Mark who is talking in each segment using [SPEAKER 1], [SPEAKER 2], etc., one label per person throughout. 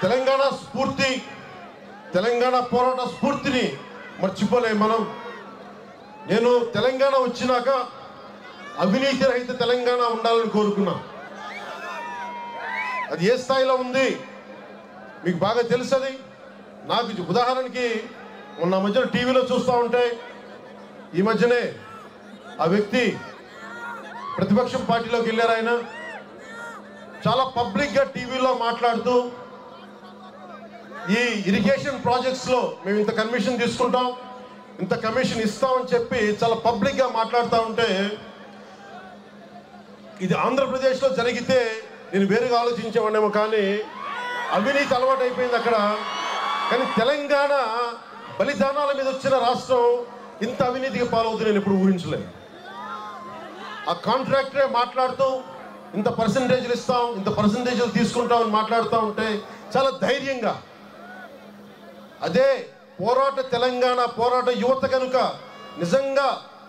[SPEAKER 1] తెలంగాణ స్ఫూర్తి తెలంగాణ పోరాట స్ఫూర్తిని మర్చిపోలేం మనం నేను తెలంగాణ వచ్చినాక అవినీతి రహిత తెలంగాణ ఉండాలని కోరుకున్నా అది ఏ స్థాయిలో ఉంది మీకు బాగా తెలుసు అది నాకు ఉదాహరణకి మొన్న మధ్యన టీవీలో చూస్తూ ఉంటే ఈ మధ్యనే ఆ వ్యక్తి ప్రతిపక్షం పార్టీలోకి వెళ్ళారు ఆయన చాలా పబ్లిక్గా టీవీలో మాట్లాడుతూ ఈ ఇరిగేషన్ ప్రాజెక్ట్స్లో మేము ఇంత కమిషన్ తీసుకుంటాం ఇంత కమిషన్ ఇస్తామని చెప్పి చాలా పబ్లిక్గా మాట్లాడుతూ ఉంటే ఇది ఆంధ్రప్రదేశ్లో జరిగితే నేను వేరుగా ఆలోచించేవాడేమో కానీ అవినీతి అలవాటు అయిపోయింది అక్కడ కానీ తెలంగాణ బలిదానాల మీద వచ్చిన రాష్ట్రం ఇంత అవినీతికి పాలవుతుంది నేను ఎప్పుడు ఊహించలేదు ఆ కాంట్రాక్టరే మాట్లాడుతూ ఇంత పర్సంటేజ్లు ఇస్తాం ఇంత పర్సంటేజ్లు తీసుకుంటాం అని మాట్లాడుతూ ఉంటే చాలా ధైర్యంగా అదే పోరాట తెలంగాణ పోరాట యువత కనుక నిజంగా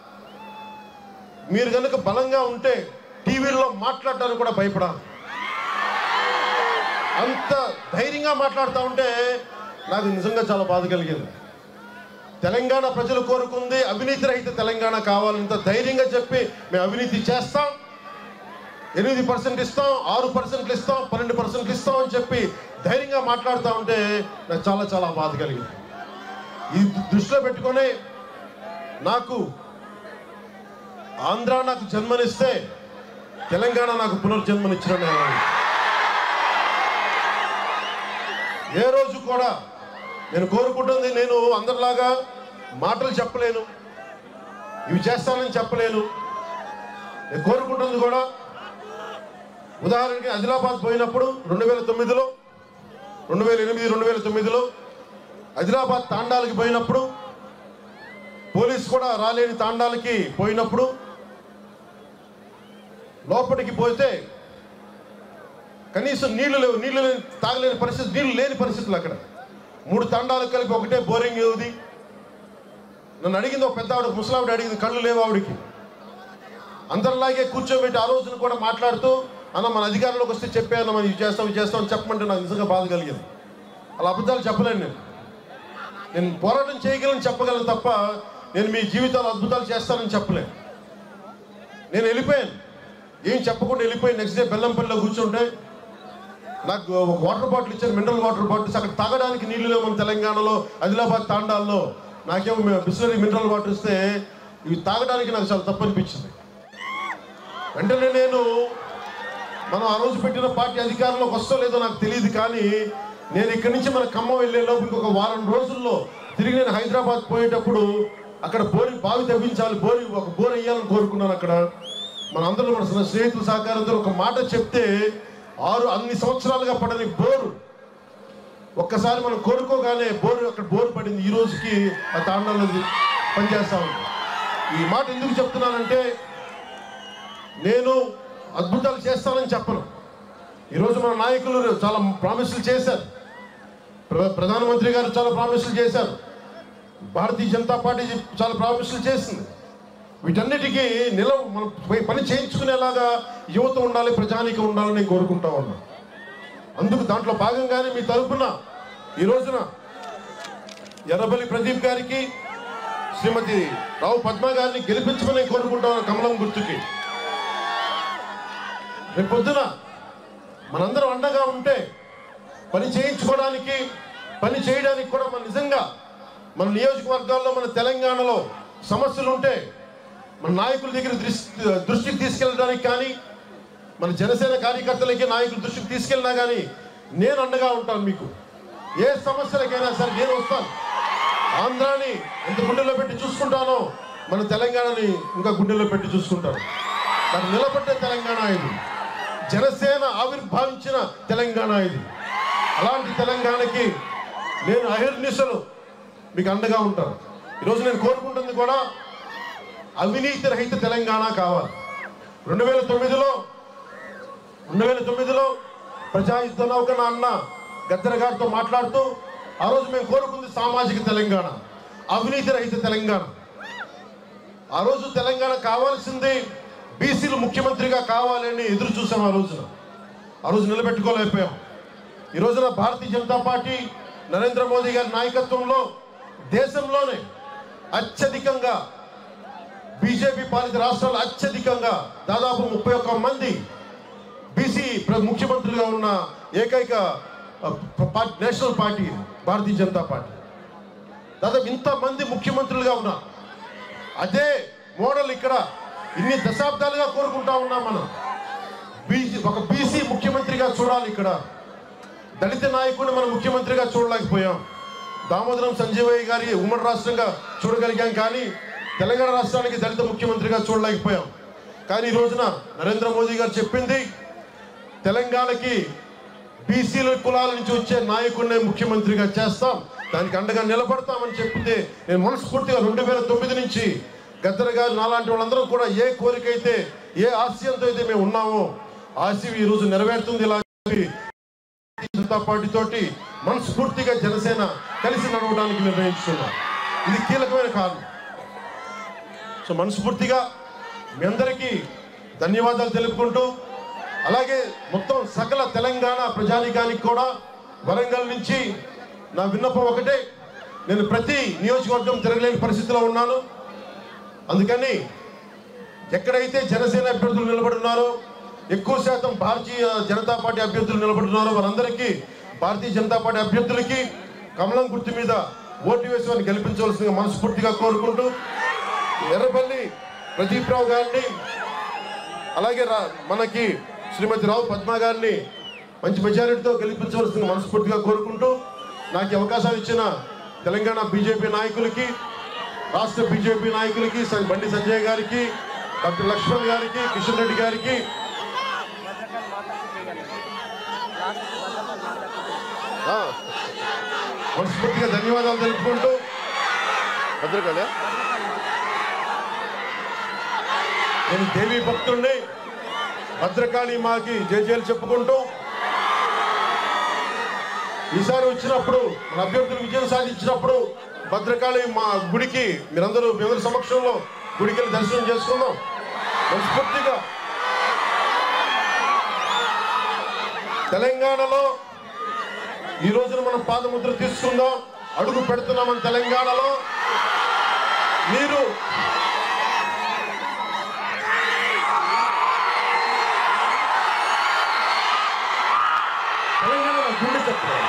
[SPEAKER 1] మీరు కనుక బలంగా ఉంటే టీవీల్లో మాట్లాడడానికి కూడా భయపడాలి అంత ధైర్యంగా మాట్లాడుతూ ఉంటే నాకు నిజంగా చాలా బాధ కలిగింది తెలంగాణ ప్రజలు కోరుకుంది అవినీతి రహిత తెలంగాణ కావాలంత ధైర్యంగా చెప్పి మేము అవినీతి చేస్తాం ఎనిమిది పర్సెంట్ ఇస్తాం ఆరు పర్సెంట్లు ఇస్తాం పన్నెండు పర్సెంట్లు ఇస్తాం అని చెప్పి ధైర్యంగా మాట్లాడుతూ ఉంటే నాకు చాలా చాలా బాధ కలిగింది ఇది దృష్టిలో పెట్టుకొని నాకు ఆంధ్ర నాకు జన్మనిస్తే తెలంగాణ నాకు పునర్జన్మనిచ్చిన నేను ఏ రోజు కూడా నేను కోరుకుంటుంది నేను అందరిలాగా మాటలు చెప్పలేను ఇవి చేస్తానని చెప్పలేను నేను కోరుకుంటుంది కూడా ఉదాహరణకి ఆదిలాబాద్ పోయినప్పుడు రెండు వేల తొమ్మిదిలో రెండు వేల ఎనిమిది రెండు వేల తొమ్మిదిలో ఆదిలాబాద్ తాండాలకి పోయినప్పుడు పోలీస్ కూడా రాలేని తాండాలకి పోయినప్పుడు లోపలికి పోతే కనీసం నీళ్లు లేవు నీళ్లు లేని తాగలేని పరిస్థితి నీళ్లు లేని పరిస్థితులు అక్కడ మూడు తాండాలకు కలిపి ఒకటే బోరింగ్ ఉంది నన్ను అడిగింది ఒక పెద్ద ఆవిడ ముసలావిడ అడిగింది కళ్ళు లేవు ఆవిడికి అందరిలాగే కూర్చోబెట్టి ఆ రోజున కూడా మాట్లాడుతూ అన్న మన అధికారంలోకి వస్తే చెప్పాను మనం ఇవి చేస్తాం ఇవి చేస్తాం అని చెప్పమంటే నాకు నిజంగా బాధ కలిగింది అలా అబద్ధాలు చెప్పలేను నేను నేను పోరాటం చేయగలను చెప్పగలను తప్ప నేను మీ జీవితాలు అద్భుతాలు చేస్తానని చెప్పలేను నేను వెళ్ళిపోయాను ఏం చెప్పకుండా వెళ్ళిపోయి నెక్స్ట్ డే బెల్లంపల్లిలో కూర్చుంటే నాకు ఒక వాటర్ బాటిల్ ఇచ్చారు మినరల్ వాటర్ బాటిల్స్ అక్కడ తాగడానికి నీళ్లు లేవు మన తెలంగాణలో ఆదిలాబాద్ తాండాల్లో నాకేమో బిస్లరీ మినరల్ వాటర్ ఇస్తే ఇవి తాగడానికి నాకు చాలా తప్పు అనిపించింది వెంటనే నేను మనం ఆ రోజు పెట్టిన పార్టీ అధికారంలోకి వస్తో లేదో నాకు తెలియదు కానీ నేను ఇక్కడి నుంచి మన ఖమ్మం వెళ్ళే లోపు ఇంకొక వారం రోజుల్లో తిరిగి నేను హైదరాబాద్ పోయేటప్పుడు అక్కడ బోరి బావి తవ్వించాలి బోరి ఒక బోర్ వేయాలని కోరుకున్నాను అక్కడ మన అందరూ మన స్నేహితుల సహకారంతో ఒక మాట చెప్తే ఆరు అన్ని సంవత్సరాలుగా పడని బోరు ఒక్కసారి మనం కోరుకోగానే బోరు అక్కడ బోరు పడింది ఈ రోజుకి ఆ తాండాలో పనిచేస్తా ఉంది ఈ మాట ఎందుకు చెప్తున్నానంటే నేను అద్భుతాలు చేస్తానని చెప్పను ఈరోజు మన నాయకులు చాలా ప్రామిసులు చేశారు ప్ర- ప్రధానమంత్రి గారు చాలా ప్రామిసులు చేశారు భారతీయ జనతా పార్టీ చాలా ప్రామిసులు చేసింది వీటన్నిటికీ నిలవ మనం పోయి పని చేయించుకునేలాగా యువత ఉండాలి ప్రజానికి ఉండాలని నేను కోరుకుంటా ఉన్నా అందుకు దాంట్లో భాగంగానే మీ తరపున ఈ రోజున ఎర్రబల్లి ప్రదీప్ గారికి శ్రీమతి రావు పద్మ గారిని గెలిపించమని నేను కోరుకుంటా ఉన్నాను కమలం గుర్తుకి రేపు పొద్దున మనందరం అండగా ఉంటే పని చేయించుకోవడానికి పని చేయడానికి కూడా మన నిజంగా మన నియోజకవర్గాల్లో మన తెలంగాణలో సమస్యలు ఉంటే మన నాయకుల దగ్గర దృష్టి దృష్టికి తీసుకెళ్ళడానికి కానీ మన జనసేన కార్యకర్తలకి నాయకుల దృష్టికి తీసుకెళ్ళినా కానీ నేను అండగా ఉంటాను మీకు ఏ సమస్యలకైనా సరే నేను వస్తాను ఆంధ్రాని ఎంత గుండెలో పెట్టి చూసుకుంటానో మన తెలంగాణని ఇంకా గుండెలో పెట్టి చూసుకుంటాను నాకు నిలబడ్డే తెలంగాణ ఇది జనసేన ఆవిర్భావించిన తెలంగాణ ఇది అలాంటి తెలంగాణకి నేను అహిర్నిశలు మీకు అండగా ఉంటాను ఈరోజు నేను కోరుకుంటుంది కూడా అవినీతి రహిత తెలంగాణ కావాలి రెండు వేల తొమ్మిదిలో రెండు వేల తొమ్మిదిలో ప్రజాయుద్ధ నౌక నా అన్న గద్దర గారితో మాట్లాడుతూ ఆ రోజు మేము కోరుకుంది సామాజిక తెలంగాణ అవినీతి రహిత తెలంగాణ ఆ రోజు తెలంగాణ కావాల్సింది బీసీలు ముఖ్యమంత్రిగా కావాలని ఎదురు చూసాం ఆ రోజున ఆ రోజు నిలబెట్టుకోలేకపోయాం ఈ రోజున భారతీయ జనతా పార్టీ నరేంద్ర మోదీ గారి నాయకత్వంలో దేశంలోనే అత్యధికంగా బీజేపీ పాలిత రాష్ట్రాలు అత్యధికంగా దాదాపు ముప్పై ఒక్క మంది బీసీ ప్ర- ముఖ్యమంత్రులుగా ఉన్న ఏకైక ఆ, ప- పా- national party Bharatiya Janata Party దాదాపు ఇంతమంది ముఖ్యమంత్రులుగా ఉన్నా అదే మోడల్ ఇక్కడ ఇన్ని దశాబ్దాలుగా కోరుకుంటా ఉన్నాం మనం బీసీ ఒక బీసీ ముఖ్యమంత్రిగా చూడాలి ఇక్కడ దళిత నాయకుడిని మనం ముఖ్యమంత్రిగా చూడలేకపోయాం దామోదరం సంజీవయ్య గారి ఉమ్మడి రాష్ట్రంగా చూడగలిగాం కానీ తెలంగాణ రాష్ట్రానికి దళిత ముఖ్యమంత్రిగా చూడలేకపోయాం కానీ ఈ రోజున నరేంద్ర మోదీ గారు చెప్పింది తెలంగాణకి బీసీల కులాల నుంచి వచ్చే నాయకుడిని ముఖ్యమంత్రిగా చేస్తాం దానికి అండగా నిలబడతామని చెప్తే నేను మనస్ఫూర్తిగా రెండు వేల తొమ్మిది నుంచి గద్దర్ గారు నాలాంటి వాళ్ళందరూ కూడా ఏ కోరిక అయితే ఏ ఆశయంతో అయితే మేము ఉన్నామో ఆశయం ఈ రోజు నెరవేరుతుంది ఇలా అని చెప్పి భారతీయ జనతా పార్టీ తోటి మనస్ఫూర్తిగా జనసేన కలిసి నడవడానికి నిర్ణయించుకున్నాం ఇది కీలకమైన కారణం సో మనస్ఫూర్తిగా మీ అందరికీ ధన్యవాదాలు తెలుపుకుంటూ అలాగే మొత్తం సకల తెలంగాణ ప్రజానికానికి కూడా వరంగల్ నుంచి నా విన్నపం ఒకటే నేను ప్రతి నియోజకవర్గం తిరగలేని పరిస్థితిలో ఉన్నాను అందుకని ఎక్కడైతే జనసేన అభ్యర్థులు నిలబడి ఉన్నారో ఎక్కువ శాతం భారతీయ జనతా పార్టీ అభ్యర్థులు నిలబడి ఉన్నారో వారందరికీ భారతీయ జనతా పార్టీ అభ్యర్థులకి కమలం గుర్తు మీద ఓటు వేసి వారిని గెలిపించవలసిందిగా మనస్ఫూర్తిగా కోరుకుంటూ ఎర్రపల్లి ప్రదీప్ రావు గారిని అలాగే రా- మనకి శ్రీమతి రావు పద్మ గారిని మంచి మెజారిటీతో గెలిపించవలసిందిగా మనస్ఫూర్తిగా కోరుకుంటూ నాకు ఈ అవకాశం ఇచ్చిన తెలంగాణ బీజేపీ నాయకులకి రాష్ట్ర బీజేపీ నాయకులకి స- బండి సంజయ్ గారికి డాక్టర్ లక్ష్మణ్ గారికి కిషన్ రెడ్డి గారికి ఆ, మనస్ఫూర్తిగా ధన్యవాదాలు తెలుపుకుంటూ భద్రకాళ నేను దేవి భక్తుడిని భద్రకాళి మాకి జయజయలు చెప్పుకుంటూ ఈసారి వచ్చినప్పుడు మన అభ్యర్థులు విజయం సాధించినప్పుడు భద్రకాళి మా గుడికి మీరందరూ మీ అందరి సమక్షంలో గుడికి వెళ్ళి దర్శనం చేసుకుందాం మనస్ఫూర్తిగా తెలంగాణలో ఈ రోజున మనం పాదముద్ర తీసుకుందాం అడుగు పెడుతున్నాం మన తెలంగాణలో మీరు తెలంగాణ నా గుండె చెప్పాలి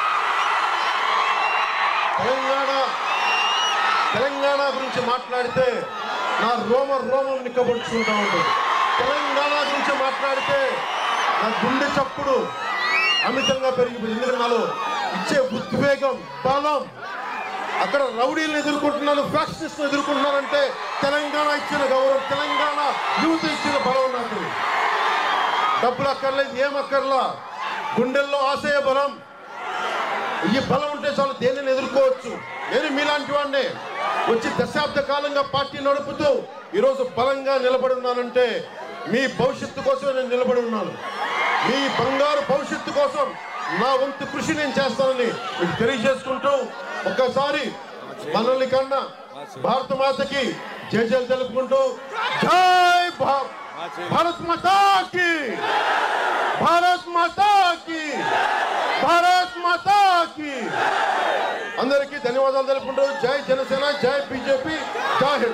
[SPEAKER 1] తెలంగాణ తెలంగాణ గురించి మాట్లాడితే నా రోమ రోమం నిక్కబడుచుకుంటా ఉంటుంది తెలంగాణ గురించి మాట్లాడితే నా గుండె చప్పుడు అమితంగా పెరిగిపోయింది ఎందుకంటే నాలో ఇచ్చే ఉద్వేగం బలం అక్కడ రౌడీలను ఎదుర్కొంటున్నాను ఫ్యాక్షనిస్ట్ ఎదుర్కొంటున్నానంటే తెలంగాణ ఇచ్చిన గౌరవం తెలంగాణ యూత్ ఇచ్చిన బలం నాకు డబ్బులు అక్కర్లేదు ఏం అక్కర్లా గుండెల్లో ఆశయ బలం ఈ బలం ఉంటే చాలు దేనిని ఎదుర్కోవచ్చు నేను మీలాంటి వాడినే వచ్చి దశాబ్ద కాలంగా పార్టీ నడుపుతూ ఈరోజు బలంగా నిలబడి ఉన్నానంటే మీ భవిష్యత్తు కోసమే నేను నిలబడి ఉన్నాను మీ బంగారు భవిష్యత్తు కోసం నా వంతు కృషి నేను చేస్తానని మీకు తెలియజేసుకుంటూ ఒక్కసారి మనల్ని కన్నా భారత మాతకి జయ జయలు తెలుపుకుంటూ జై భా- భారత్ మాతాకి భారత్ మాతాకి భారత్ మాతాకి అందరికీ ధన్యవాదాలు తెలుపుకుంటూ జై జనసేన జై బీజేపీ జై హింద్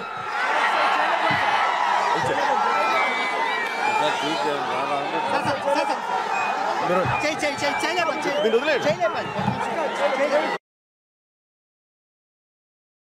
[SPEAKER 2] చేయి చేయి చేయి చేయలేపండి
[SPEAKER 1] మీరు వదిలేయండి.
[SPEAKER 2] చేయలేపండి